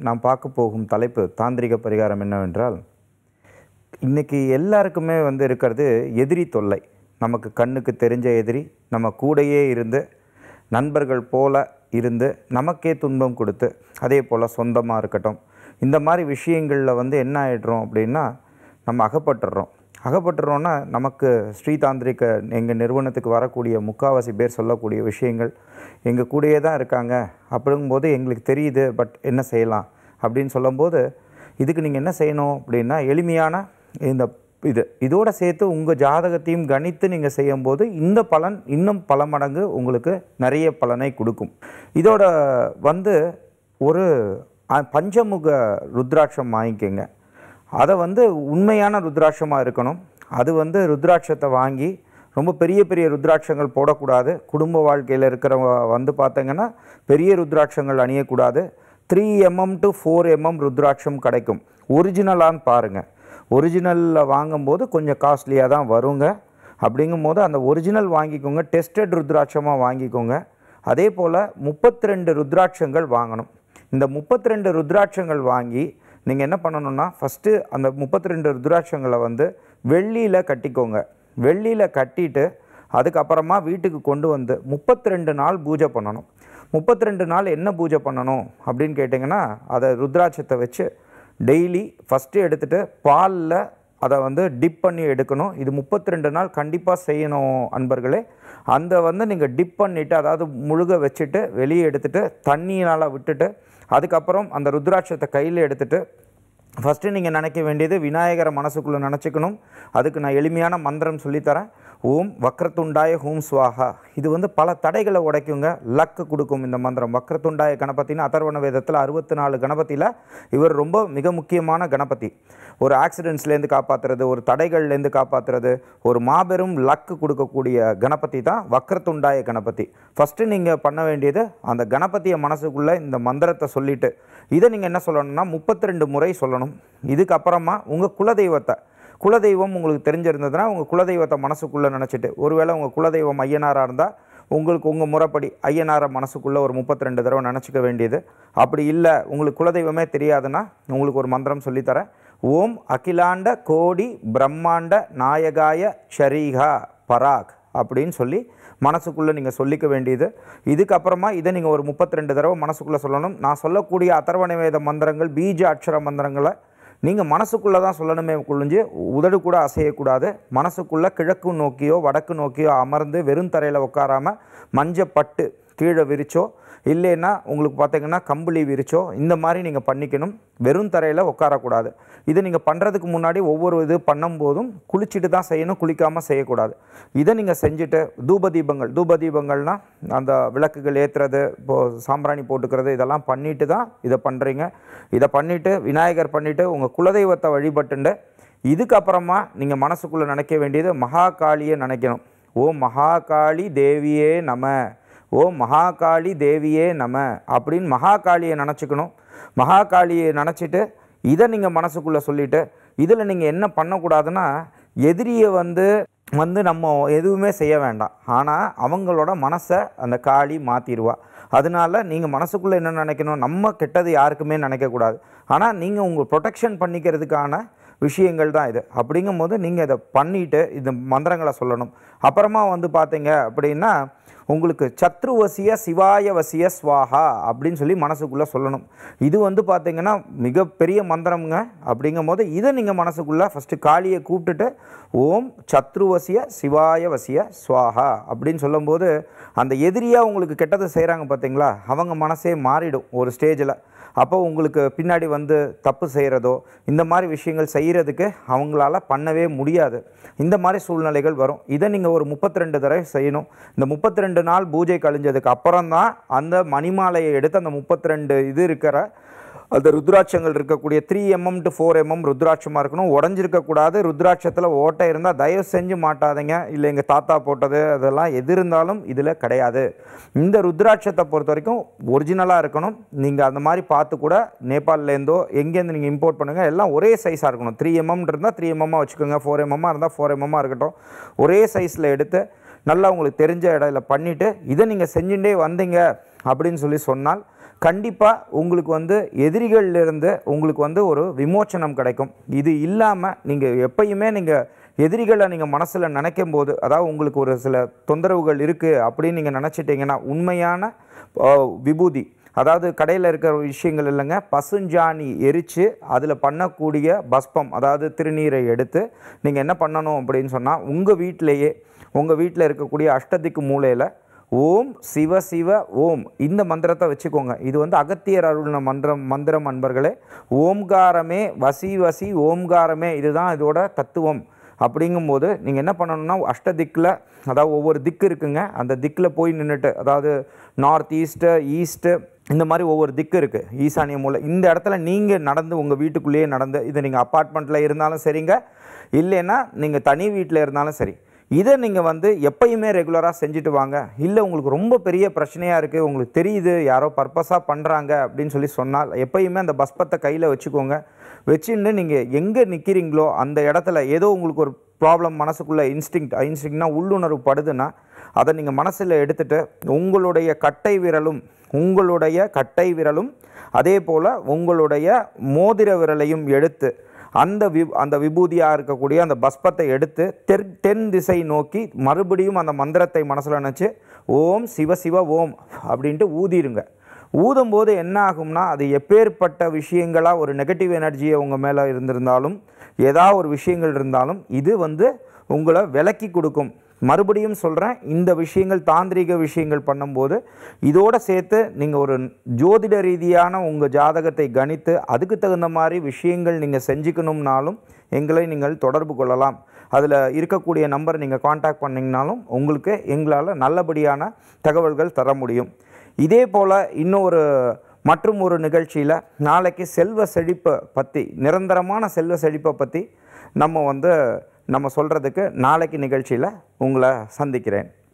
நாம் பார்க்க போகும் தலைப்பு தாந்திரிக பரிகாரம் என்னவென்றால் இன்றைக்கி எல்லாருக்குமே வந்து இருக்கிறது எதிரி தொல்லை நமக்கு கண்ணுக்கு தெரிஞ்ச எதிரி நம்ம கூடையே இருந்து நண்பர்கள் போல இருந்து நமக்கே துன்பம் கொடுத்து அதே போல் சொந்தமாக இருக்கட்டும் இந்த மாதிரி விஷயங்களில் வந்து என்ன ஆகிடுறோம் அப்படின்னா நம்ம அகப்பட்டுடுறோம் அகப்பட்டுறோன்னா நமக்கு ஸ்ரீதாந்திரிக எங்கள் நிறுவனத்துக்கு வரக்கூடிய முக்காவாசி பேர் சொல்லக்கூடிய விஷயங்கள் எங்கள் கூடயே தான் இருக்காங்க அப்படிங்கும்போது எங்களுக்கு தெரியுது பட் என்ன செய்யலாம் அப்படின்னு சொல்லும்போது இதுக்கு நீங்கள் என்ன செய்யணும் அப்படின்னா எளிமையான இந்த இது இதோட சேர்த்து உங்கள் ஜாதகத்தையும் கணித்து நீங்கள் செய்யும்போது இந்த பலன் இன்னும் பல மடங்கு உங்களுக்கு நிறைய பலனை கொடுக்கும் இதோட வந்து ஒரு அ- பஞ்சமுக ருத்ராட்சம் வாங்கிக்கோங்க அதை வந்து உண்மையான ருத்ராட்சமாக இருக்கணும் அது வந்து ருத்ராட்சத்தை வாங்கி ரொம்ப பெரிய பெரிய ருத்ராட்சங்கள் போடக்கூடாது குடும்ப வாழ்க்கையில் இருக்கிறவங்க வந்து பார்த்தீங்கன்னா பெரிய ருத்ராட்சங்கள் அணியக்கூடாது three mm to four mm ருத்ராட்சம் கிடைக்கும் ஒரிஜினலான்னு பாருங்கள் ஒரிஜினலில் வாங்கும்போது கொஞ்சம் காஸ்ட்லியாக தான் வருங்க அப்படிங்கும்போது அந்த ஒரிஜினல் வாங்கிக்கோங்க டெஸ்டட் ருத்ராட்சமாக வாங்கிக்கோங்க அதே போல் முப்பத்தி ரெண்டு ருத்ராட்சங்கள் வாங்கணும் இந்த முப்பத்தி ரெண்டு ருத்ராட்சங்கள் வாங்கி நீங்கள் என்ன பண்ணணும்னா ஃபஸ்ட்டு அந்த முப்பத்தி ரெண்டு ருத்ராட்சங்களை வந்து வெள்ளியில் கட்டிக்கோங்க வெள்ளியில் கட்டிட்டு அதுக்கப்புறமா வீட்டுக்கு கொண்டு வந்து முப்பத்தி ரெண்டு நாள் பூஜை பண்ணணும் முப்பத்தி ரெண்டு நாள் என்ன பூஜை பண்ணணும் அப்படின்னு கேட்டிங்கன்னா அதை ருத்ராட்சத்தை வச்சு டெய்லி ஃபஸ்ட்டு எடுத்துகிட்டு பாலில் அதை வந்து டிப் பண்ணி எடுக்கணும் இது முப்பத்தி ரெண்டு நாள் கண்டிப்பாக செய்யணும் அன்பர்களே அந்த வந்து நீங்கள் டிப் பண்ணிவிட்டு அதாவது முழுக வச்சுட்டு வெளியே எடுத்துட்டு தண்ணியினால் விட்டுட்டு அதுக்கப்புறம் அந்த ருத்ராட்சத்தை கையில் எடுத்துட்டு ஃபஸ்ட்டு நீங்கள் நினைக்க வேண்டியது விநாயகரை மனசுக்குள்ளே நினச்சிக்கணும் அதுக்கு நான் எளிமையான மந்திரம் சொல்லித்தரேன் ஓம் வக்ரத்துண்டாய ஹூம் ஸ்வாஹா இது வந்து பல தடைகளை உடைக்குங்க லக்கு கொடுக்கும் இந்த மந்திரம் வக்ரத்துண்டாய கணபதினு அதர்வண வேதத்தில் அறுபத்தி நாலு கணபதியில் இவர் ரொம்ப மிக முக்கியமான கணபதி ஒரு ஆக்சிடென்ட்ஸ்லேருந்து காப்பாற்றுறது ஒரு தடைகள்லேருந்து காப்பாற்றுறது ஒரு மாபெரும் லக்கு கொடுக்கக்கூடிய கணபதி தான் வக்ரத்துண்டாய கணபதி ஃபஸ்ட்டு நீங்கள் பண்ண வேண்டியது அந்த கணபதியை மனசுக்குள்ளே இந்த மந்திரத்தை சொல்லிட்டு இதை நீங்கள் என்ன சொல்லணும்னா முப்பத்தி ரெண்டு முறை சொல்லணும் இதுக்கப்புறமா உங்கள் குலதெய்வத்தை குலதெய்வம் உங்களுக்கு தெரிஞ்சிருந்ததுன்னா உங்கள் குலதெய்வத்தை மனசுக்குள்ளே நினச்சிட்டு ஒருவேளை உங்கள் குலதெய்வம் ஐயனாராக இருந்தால் உங்களுக்கு உங்கள் முறைப்படி ஐயனாரை மனசுக்குள்ளே ஒரு முப்பத்தி ரெண்டு தடவை நினச்சிக்க வேண்டியது அப்படி இல்லை உங்களுக்கு குலதெய்வமே தெரியாதுன்னா உங்களுக்கு ஒரு மந்திரம் சொல்லித்தரேன் ஓம் அகிலாண்ட கோடி பிரம்மாண்ட நாயகாய ஷரீகா பராக் அப்படின்னு சொல்லி மனசுக்குள்ளே நீங்கள் சொல்லிக்க வேண்டியது இதுக்கப்புறமா இதை நீங்கள் ஒரு முப்பத்தி ரெண்டு தடவை மனசுக்குள்ளே சொல்லணும் நான் சொல்லக்கூடிய அதர்வண வேத மந்திரங்கள் பீஜ அக்ஷர மந்திரங்களை நீங்கள் மனசுக்குள்ளே தான் சொல்லணுமே குளிஞ்சு உதடு கூட அசையக்கூடாது மனசுக்குள்ளே கிழக்கு நோக்கியோ வடக்கு நோக்கியோ அமர்ந்து வெறும் தரையில் உட்காராம மஞ்சப்பட்டு கீழே விரிச்சோ இல்லைன்னா உங்களுக்கு பார்த்தீங்கன்னா கம்பளி விரிச்சோ இந்த மாதிரி நீங்கள் பண்ணிக்கணும் வெறும் தரையில் உட்காரக்கூடாது இதை நீங்கள் பண்ணுறதுக்கு முன்னாடி ஒவ்வொரு இது பண்ணும்போதும் குளிச்சுட்டு தான் செய்யணும் குளிக்காமல் செய்யக்கூடாது இதை நீங்கள் செஞ்சுட்டு தூப தீபங்கள் தூப தீபங்கள்னால் அந்த விளக்குகள் ஏற்றுறது இப்போது சாம்பிராணி போட்டுக்கிறது இதெல்லாம் பண்ணிட்டு தான் இதை பண்ணுறீங்க இதை பண்ணிவிட்டு விநாயகர் பண்ணிவிட்டு உங்கள் குலதெய்வத்தை வழிபட்டுண்டு இதுக்கப்புறமா நீங்கள் மனசுக்குள்ளே நினைக்க வேண்டியது மகாகாளியை நினைக்கணும் ஓ மகாகாளி தேவியே நம ஓ மகாகாளி தேவியே நம அப்படின்னு மகாகாளியை நினச்சிக்கணும் மகாகாளியை நினச்சிட்டு இதை நீங்கள் மனசுக்குள்ளே சொல்லிவிட்டு இதில் நீங்கள் என்ன பண்ணக்கூடாதுன்னா எதிரியை வந்து வந்து நம்ம எதுவுமே செய்ய வேண்டாம் ஆனால் அவங்களோட மனசை அந்த காளி மாற்றிடுவா அதனால நீங்கள் மனசுக்குள்ளே என்ன நினைக்கணும் நம்ம கெட்டது யாருக்குமே நினைக்கக்கூடாது ஆனால் நீங்கள் உங்கள் ப்ரொடெக்ஷன் பண்ணிக்கிறதுக்கான விஷயங்கள் தான் இது அப்படிங்கும்போது நீங்கள் இதை பண்ணிட்டு இந்த மந்திரங்களை சொல்லணும் அப்புறமா வந்து பார்த்தீங்க அப்படின்னா உங்களுக்கு சத்ருவசிய சிவாய வசிய ஸ்வாஹா அப்படின்னு சொல்லி மனசுக்குள்ளே சொல்லணும் இது வந்து பார்த்தீங்கன்னா மிகப்பெரிய மந்திரம்ங்க அப்படிங்கும்போது இதை நீங்கள் மனசுக்குள்ளே ஃபஸ்ட்டு காளியை கூப்பிட்டுட்டு ஓம் சத்ருவசிய சிவாய வசிய ஸ்வாஹா அப்படின்னு சொல்லும்போது அந்த எதிரியாக உங்களுக்கு கெட்டது செய்கிறாங்க பார்த்தீங்களா அவங்க மனசே மாறிடும் ஒரு ஸ்டேஜில் அப்போ உங்களுக்கு பின்னாடி வந்து தப்பு செய்கிறதோ இந்த மாதிரி விஷயங்கள் செய்கிறதுக்கு அவங்களால பண்ணவே முடியாது இந்த மாதிரி சூழ்நிலைகள் வரும் இதை நீங்கள் ஒரு முப்பத்தி ரெண்டு தடவை செய்யணும் இந்த முப்பத்தி ரெண்டு நாள் பூஜை கழிஞ்சதுக்கு அப்புறம் தான் அந்த மணிமாலையை எடுத்து அந்த முப்பத்தி ரெண்டு இது இருக்கிற அந்த ருத்ராட்சங்கள் இருக்கக்கூடிய three mm to four mm ருத்ராட்சமாக இருக்கணும் உடஞ்சிருக்கக்கூடாது ருத்ராட்சத்தில் ஓட்டை இருந்தால் தயவு செஞ்சு மாட்டாதீங்க இல்லை எங்கள் தாத்தா போட்டது அதெல்லாம் எது இருந்தாலும் இதில் கிடையாது இந்த ருத்ராட்சத்தை பொறுத்த வரைக்கும் ஒரிஜினலாக இருக்கணும் நீங்கள் அந்த மாதிரி பார்த்து கூட நேபாள்லேருந்தோ எங்கேருந்து நீங்கள் இம்போர்ட் பண்ணுங்கள் எல்லாம் ஒரே சைஸாக இருக்கணும் த்ரீ எம்எம் இருந்தால் த்ரீ எம்எம்மாக வச்சுக்கோங்க ஃபோர் எம்எம்மாக இருந்தால் ஃபோர் எம்எம்மாக இருக்கட்டும் ஒரே சைஸில் எடுத்து நல்லா உங்களுக்கு தெரிஞ்ச இடையில பண்ணிவிட்டு இதை நீங்கள் செஞ்சுட்டே வந்தீங்க அப்படின்னு சொல்லி சொன்னால் கண்டிப்பாக உங்களுக்கு வந்து எதிரிகள்லேருந்து உங்களுக்கு வந்து ஒரு விமோச்சனம் கிடைக்கும் இது இல்லாமல் நீங்கள் எப்பயுமே நீங்கள் எதிரிகளை நீங்கள் மனசில் நினைக்கும் போது அதாவது உங்களுக்கு ஒரு சில தொந்தரவுகள் இருக்குது அப்படின்னு நீங்கள் நினச்சிட்டிங்கன்னா உண்மையான ஆ, விபூதி அதாவது கடையில் இருக்கிற விஷயங்கள் இல்லைங்க பசுஞ்சாணி எரித்து அதில் பண்ணக்கூடிய பஸ்பம் அதாவது திருநீரை எடுத்து நீங்கள் என்ன பண்ணணும் அப்படின்னு சொன்னால் உங்கள் வீட்டிலேயே உங்கள் வீட்டில் இருக்கக்கூடிய அஷ்டதிக்கு மூலையில் ஓம் சிவ சிவ ஓம் இந்த மந்திரத்தை வச்சுக்கோங்க இது வந்து அகத்தியர் அருளின மந்திரம் மந்திரம் அன்பர்களே ஓம்காரமே வசி வசி ஓம்காரமே இதுதான் இதோட தத்துவம் அப்படிங்கும்போது நீங்கள் என்ன பண்ணணும்னா அஷ்டதிக்கில் அதாவது ஒவ்வொரு திக்கு இருக்குங்க அந்த திக்கில் போய் நின்றுட்டு அதாவது நார்த் ஈஸ்ட்டு ஈஸ்ட்டு இந்த மாதிரி ஒவ்வொரு திக்கு இருக்குது ஈசானிய மூலை இந்த இடத்துல நீங்கள் நடந்து உங்கள் வீட்டுக்குள்ளேயே நடந்து இது நீங்கள் அப்பார்ட்மெண்ட்டில் இருந்தாலும் சரிங்க இல்லைன்னா நீங்கள் தனி வீட்டில் இருந்தாலும் சரி இதை நீங்கள் வந்து எப்பயுமே ரெகுலராக செஞ்சுட்டு வாங்க இல்லை உங்களுக்கு ரொம்ப பெரிய பிரச்சனையாக இருக்குது உங்களுக்கு தெரியுது யாரோ பர்பஸாக பண்ணுறாங்க அப்படின்னு சொல்லி சொன்னால் எப்பயுமே அந்த பஸ்பத்தை கையில் வச்சுக்கோங்க வச்சுன்னு நீங்கள் எங்கே நிற்கிறீங்களோ அந்த இடத்துல ஏதோ உங்களுக்கு ஒரு ப்ராப்ளம் மனசுக்குள்ளே இன்ஸ்டிங் இன்ஸ்டிங்னா உள்ளுணர்வு படுதுன்னா அதை நீங்கள் மனசில் எடுத்துட்டு உங்களுடைய கட்டை விரலும் உங்களுடைய கட்டை விரலும் அதே போல் உங்களுடைய மோதிர விரலையும் எடுத்து அந்த வி அந்த விபூதியாக இருக்கக்கூடிய அந்த பஸ்பத்தை எடுத்து தெற் தென் திசை நோக்கி மறுபடியும் அந்த மந்திரத்தை மனசில் நினச்சி ஓம் சிவ சிவ ஓம் அப்படின்ட்டு ஊதிருங்க ஊதும்போது என்ன ஆகும்னா அது எப்பேற்பட்ட விஷயங்களாக ஒரு நெகட்டிவ் எனர்ஜியை உங்கள் மேலே இருந்திருந்தாலும் ஏதாவது ஒரு விஷயங்கள் இருந்தாலும் இது வந்து உங்களை விலக்கி கொடுக்கும் மறுபடியும் சொல்கிறேன் இந்த விஷயங்கள் தாந்திரிக விஷயங்கள் பண்ணும்போது இதோட சேர்த்து நீங்கள் ஒரு ஜோதிட ரீதியான உங்கள் ஜாதகத்தை கணித்து அதுக்கு தகுந்த மாதிரி விஷயங்கள் நீங்கள் செஞ்சுக்கணும்னாலும் எங்களை நீங்கள் தொடர்பு கொள்ளலாம் அதில் இருக்கக்கூடிய நம்பர் நீங்கள் காண்டாக்ட் பண்ணிங்கனாலும் உங்களுக்கு எங்களால் நல்லபடியான தகவல்கள் தர முடியும் இதே போல் இன்னொரு மற்றும் ஒரு நிகழ்ச்சியில் நாளைக்கு செல்வ செழிப்பை பற்றி நிரந்தரமான செல்வ செழிப்பை பற்றி நம்ம வந்து நம்ம சொல்கிறதுக்கு நாளைக்கு நிகழ்ச்சியில் உங்களை சந்திக்கிறேன்